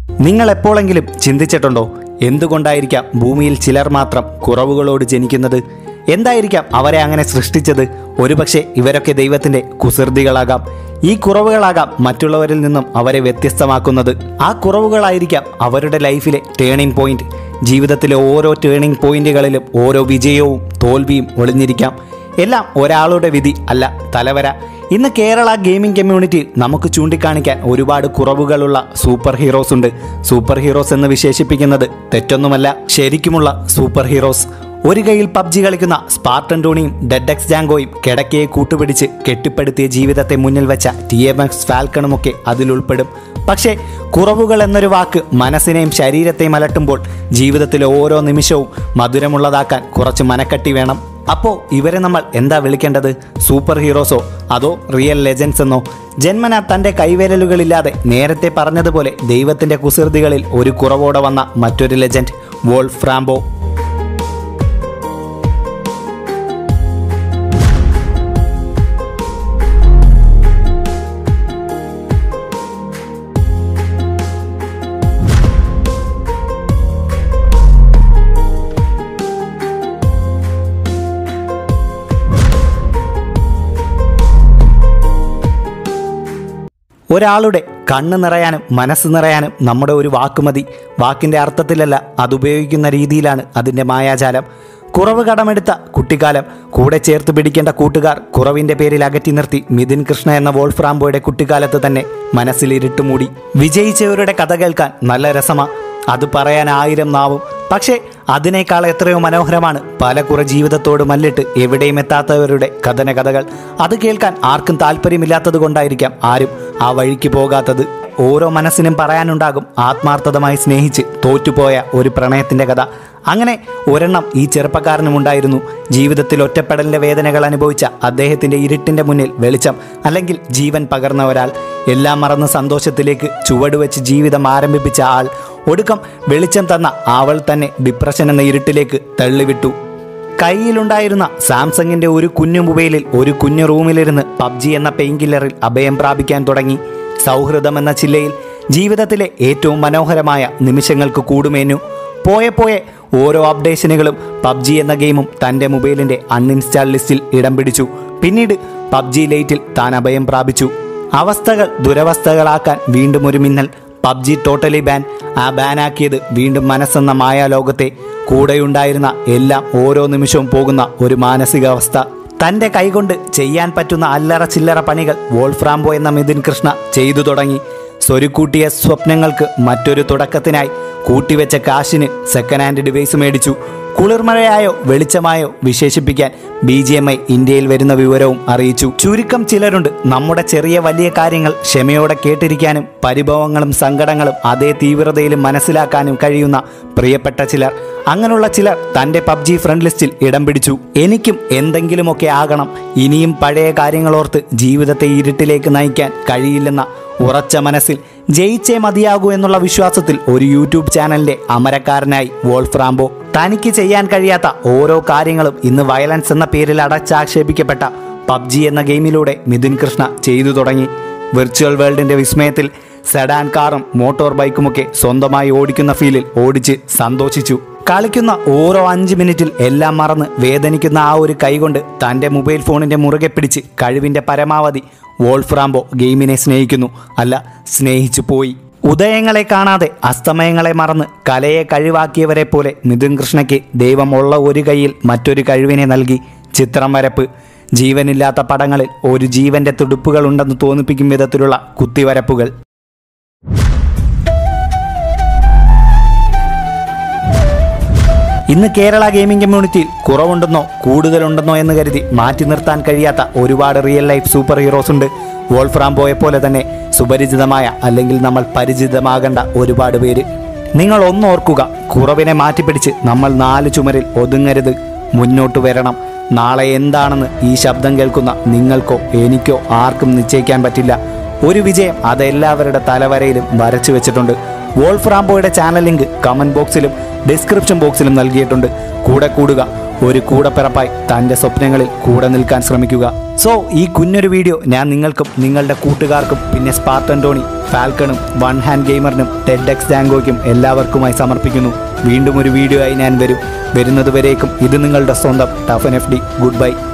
നിങ്ങൾ എപ്പോഴെങ്കിലും ചിന്തിച്ചിട്ടുണ്ടോ എന്തുകൊണ്ടായിരിക്കാം ഭൂമിയിൽ ചിലർ മാത്രം കുറവുകളോട് ജനിക്കുന്നത് എന്തായിരിക്കാം അവരെ അങ്ങനെ സൃഷ്ടിച്ചത് ഒരുപക്ഷെ ഇവരൊക്കെ ദൈവത്തിന്റെ കുസൃതികളാകാം ഈ കുറവുകളാകാം മറ്റുള്ളവരിൽ നിന്നും അവരെ വ്യത്യസ്തമാക്കുന്നത് ആ കുറവുകളായിരിക്കാം അവരുടെ ലൈഫിലെ ടേണിംഗ് പോയിന്റ് ജീവിതത്തിലെ ഓരോ ടേണിംഗ് പോയിന്റുകളിലും ഓരോ വിജയവും തോൽവിയും ഒളിഞ്ഞിരിക്കാം എല്ലാം ഒരാളുടെ വിധി അല്ല തലവര ഇന്ന് കേരള ഗെയിമിംഗ് കമ്മ്യൂണിറ്റിയിൽ നമുക്ക് ചൂണ്ടിക്കാണിക്കാൻ ഒരുപാട് കുറവുകളുള്ള സൂപ്പർ ഹീറോസ് ഉണ്ട് സൂപ്പർ ഹീറോസ് എന്ന് വിശേഷിപ്പിക്കുന്നത് തെറ്റൊന്നുമല്ല ശരിക്കുമുള്ള സൂപ്പർ ഹീറോസ് ഒരു കൈയിൽ പബ്ജി കളിക്കുന്ന സ്പാർട്ടൻ ടോണിയും ഡെഡെക്സ് ജാങ്കോയും കിടക്കയെ കൂട്ടുപിടിച്ച് കെട്ടിപ്പടുത്തിയ ജീവിതത്തെ മുന്നിൽ വെച്ച ടി എം എക്സ് ഫാൽക്കണുമൊക്കെ അതിലുൾപ്പെടും പക്ഷേ കുറവുകൾ എന്നൊരു വാക്ക് മനസ്സിനെയും ശരീരത്തെയും അലട്ടുമ്പോൾ ജീവിതത്തിലെ ഓരോ നിമിഷവും മധുരമുള്ളതാക്കാൻ കുറച്ച് മനക്കട്ടി വേണം അപ്പോൾ ഇവരെ നമ്മൾ എന്താ വിളിക്കേണ്ടത് സൂപ്പർ ഹീറോസോ അതോ റിയൽ ലെജൻസ് എന്നോ ജന്മന തൻ്റെ കൈവിരലുകളില്ലാതെ നേരത്തെ പറഞ്ഞതുപോലെ ദൈവത്തിൻ്റെ കുസൃതികളിൽ ഒരു കുറവോടെ വന്ന മറ്റൊരു ലെജൻഡ് വോൾഫ് ഫ്രാംബോ ഒരാളുടെ കണ്ണ് നിറയാനും മനസ്സ് നിറയാനും നമ്മുടെ ഒരു വാക്ക് മതി വാക്കിൻ്റെ അർത്ഥത്തിലല്ല അതുപയോഗിക്കുന്ന രീതിയിലാണ് അതിൻ്റെ മായാജാലം കുറവ് കടമെടുത്ത കുട്ടിക്കാലം കൂടെ ചേർത്ത് പിടിക്കേണ്ട കൂട്ടുകാർ കുറവിൻ്റെ പേരിൽ അകറ്റി നിർത്തി മിഥുൻ കൃഷ്ണ എന്ന വോൾഫ്രാംബോയുടെ കുട്ടിക്കാലത്ത് തന്നെ മനസ്സിൽ ഇരുട്ടുമൂടി വിജയിച്ചവരുടെ കഥ കേൾക്കാൻ നല്ല രസമാ അത് പറയാൻ ആയിരം നാവും പക്ഷേ അതിനേക്കാൾ എത്രയോ മനോഹരമാണ് പല കുറെ ജീവിതത്തോട് മല്ലിട്ട് എവിടെയും എത്താത്തവരുടെ കഥന കഥകൾ അത് കേൾക്കാൻ ആർക്കും താല്പര്യമില്ലാത്തത് കൊണ്ടായിരിക്കാം ആരും ആ വഴിക്ക് പോകാത്തത് ഓരോ മനസ്സിനും പറയാനുണ്ടാകും ആത്മാർത്ഥതമായി സ്നേഹിച്ച് തോറ്റുപോയ ഒരു പ്രണയത്തിൻ്റെ കഥ അങ്ങനെ ഒരെണ്ണം ഈ ചെറുപ്പക്കാരനും ഉണ്ടായിരുന്നു ജീവിതത്തിൽ ഒറ്റപ്പെടലിൻ്റെ വേദനകൾ അനുഭവിച്ച അദ്ദേഹത്തിൻ്റെ ഇരുട്ടിൻ്റെ മുന്നിൽ വെളിച്ചം അല്ലെങ്കിൽ ജീവൻ പകർന്ന ഒരാൾ എല്ലാം മറന്ന് സന്തോഷത്തിലേക്ക് ചുവടുവെച്ച് ജീവിതം ആരംഭിപ്പിച്ച ആൾ ഒടുക്കം വെളിച്ചം തന്ന അവൾ തന്നെ ഡിപ്രഷൻ എന്ന ഇരുട്ടിലേക്ക് തള്ളിവിട്ടു കയ്യിലുണ്ടായിരുന്ന സാംസങ്ങിന്റെ ഒരു കുഞ്ഞു മൊബൈലിൽ ഒരു കുഞ്ഞു റൂമിലിരുന്ന് പബ്ജി എന്ന പെയിൻ കില്ലറിൽ അഭയം പ്രാപിക്കാൻ തുടങ്ങി സൗഹൃദം എന്ന ചില്ലയിൽ ജീവിതത്തിലെ ഏറ്റവും മനോഹരമായ നിമിഷങ്ങൾക്ക് കൂടുമേനു പോയെ പോയെ ഓരോ അപ്ഡേഷനുകളും പബ്ജി എന്ന ഗെയിമും തൻ്റെ മൊബൈലിൻ്റെ അൺഇൻസ്റ്റാൾ ലിസ്റ്റിൽ ഇടം പിടിച്ചു പിന്നീട് പബ്ജി ലൈറ്റിൽ താൻ അഭയം പ്രാപിച്ചു അവസ്ഥകൾ ദുരവസ്ഥകളാക്കാൻ വീണ്ടും ഒരു മിന്നൽ പബ്ജി ടോട്ടലി ബാൻ ആ ബാനാക്കിയത് വീണ്ടും മനസ്സെന്ന മായാലോകത്തെ കൂടെയുണ്ടായിരുന്ന എല്ലാം ഓരോ നിമിഷവും പോകുന്ന ഒരു മാനസികാവസ്ഥ തൻ്റെ കൈകൊണ്ട് ചെയ്യാൻ പറ്റുന്ന അല്ലറ ചില്ലറ പണികൾ വോൾഫ്രാംബോ എന്ന മിഥുൻ കൃഷ്ണ ചെയ്തു തുടങ്ങി സ്വരുക്കൂട്ടിയ സ്വപ്നങ്ങൾക്ക് മറ്റൊരു തുടക്കത്തിനായി കൂട്ടിവെച്ച കാശിന് സെക്കൻഡ് ഹാൻഡ് ഡിവൈസ് മേടിച്ചു കുളിർമഴയായോ വെളിച്ചമായോ വിശേഷിപ്പിക്കാൻ ബി ജി എം ഐ ഇന്ത്യയിൽ വരുന്ന വിവരവും അറിയിച്ചു ചുരുക്കം ചിലരുണ്ട് നമ്മുടെ ചെറിയ വലിയ കാര്യങ്ങൾ ക്ഷമയോടെ കേട്ടിരിക്കാനും പരിഭവങ്ങളും സങ്കടങ്ങളും അതേ തീവ്രതയിലും മനസ്സിലാക്കാനും കഴിയുന്ന പ്രിയപ്പെട്ട ചിലർ അങ്ങനെയുള്ള ചിലർ തൻ്റെ പബ്ജി ഫ്രണ്ട് ലിസ്റ്റിൽ ഇടം പിടിച്ചു എനിക്കും എന്തെങ്കിലുമൊക്കെ ആകണം ഇനിയും പഴയ കാര്യങ്ങളോർത്ത് ജീവിതത്തെ ഇരുട്ടിലേക്ക് നയിക്കാൻ കഴിയില്ലെന്ന ഉറച്ച മനസ്സിൽ ജയിച്ചേ മതിയാകൂ എന്നുള്ള വിശ്വാസത്തിൽ ഒരു യൂട്യൂബ് ചാനലിന്റെ അമരക്കാരനായി വോൾഫ്രാംബോ തനിക്ക് ചെയ്യാൻ കഴിയാത്ത ഓരോ കാര്യങ്ങളും ഇന്ന് വയലൻസ് എന്ന പേരിൽ അടച്ചാക്ഷേപിക്കപ്പെട്ട പബ്ജി എന്ന ഗെയിമിലൂടെ മിഥുൻ കൃഷ്ണ ചെയ്തു തുടങ്ങി വിർച്വൽ വേൾഡിന്റെ വിസ്മയത്തിൽ സെഡാൻ കാറും മോട്ടോർ ബൈക്കുമൊക്കെ സ്വന്തമായി ഓടിക്കുന്ന ഫീലിൽ ഓടിച്ച് സന്തോഷിച്ചു കളിക്കുന്ന ഓരോ അഞ്ച് മിനിറ്റിൽ എല്ലാം മറന്ന് വേദനിക്കുന്ന ആ ഒരു കൈകൊണ്ട് തൻ്റെ മൊബൈൽ ഫോണിൻ്റെ മുറുകെ പിടിച്ച് കഴിവിൻ്റെ പരമാവധി വോൾഫ്രാംബോ ഗെയിമിനെ സ്നേഹിക്കുന്നു അല്ല സ്നേഹിച്ചു പോയി ഉദയങ്ങളെ കാണാതെ അസ്തമയങ്ങളെ മറന്ന് കലയെ കഴിവാക്കിയവരെ പോലെ മിഥുൻ കൃഷ്ണയ്ക്ക് ദൈവമുള്ള ഒരു കൈയിൽ മറ്റൊരു കഴിവിനെ നൽകി ചിത്രം വരപ്പ് ജീവനില്ലാത്ത പടങ്ങളിൽ ഒരു ജീവന്റെ തുടുപ്പുകളുണ്ടെന്ന് തോന്നിപ്പിക്കും വിധത്തിലുള്ള കുത്തിവരപ്പുകൾ ഇന്ന് കേരള ഗെയിമിംഗ് കമ്മ്യൂണിറ്റിയിൽ കുറവുണ്ടെന്നോ കൂടുതലുണ്ടെന്നോ എന്ന് കരുതി മാറ്റി നിർത്താൻ കഴിയാത്ത ഒരുപാട് റിയൽ ലൈഫ് സൂപ്പർ ഹീറോസ് ഉണ്ട് വോൾഫ്രാംബോയെ പോലെ തന്നെ സുപരിചിതമായ അല്ലെങ്കിൽ നമ്മൾ പരിചിതമാകേണ്ട ഒരുപാട് പേര് നിങ്ങൾ ഒന്നോർക്കുക കുറവിനെ മാറ്റിപ്പിടിച്ച് നമ്മൾ നാല് ചുമരിൽ ഒതുങ്ങരുത് മുന്നോട്ട് വരണം നാളെ എന്താണെന്ന് ഈ ശബ്ദം കേൾക്കുന്ന നിങ്ങൾക്കോ എനിക്കോ ആർക്കും നിശ്ചയിക്കാൻ പറ്റില്ല ഒരു വിജയം അതെല്ലാവരുടെ തലവരയിലും വരച്ചു വെച്ചിട്ടുണ്ട് വോൾഫ് റാംബോയുടെ ചാനൽ ലിങ്ക് കമന്റ് ബോക്സിലും ഡിസ്ക്രിപ്ഷൻ ബോക്സിലും നൽകിയിട്ടുണ്ട് കൂടെ കൂടുക ഒരു കൂടപ്പിറപ്പായി തൻ്റെ സ്വപ്നങ്ങളിൽ കൂടെ നിൽക്കാൻ ശ്രമിക്കുക സോ ഈ കുഞ്ഞൊരു വീഡിയോ ഞാൻ നിങ്ങൾക്കും നിങ്ങളുടെ കൂട്ടുകാർക്കും പിന്നെ സ്പാർട്ടൻ ടോണി ഫാൽക്കണും വൺ ഹാൻഡ് ഗെയിമറിനും ടെഡ് എക്സ് ജാങ്കോയ്ക്കും എല്ലാവർക്കുമായി സമർപ്പിക്കുന്നു വീണ്ടും ഒരു വീഡിയോ ആയി ഞാൻ വരും വരുന്നതുവരേക്കും ഇത് നിങ്ങളുടെ സ്വന്തം ടഫൻ എഫ് ഡി ഗുഡ് ബൈ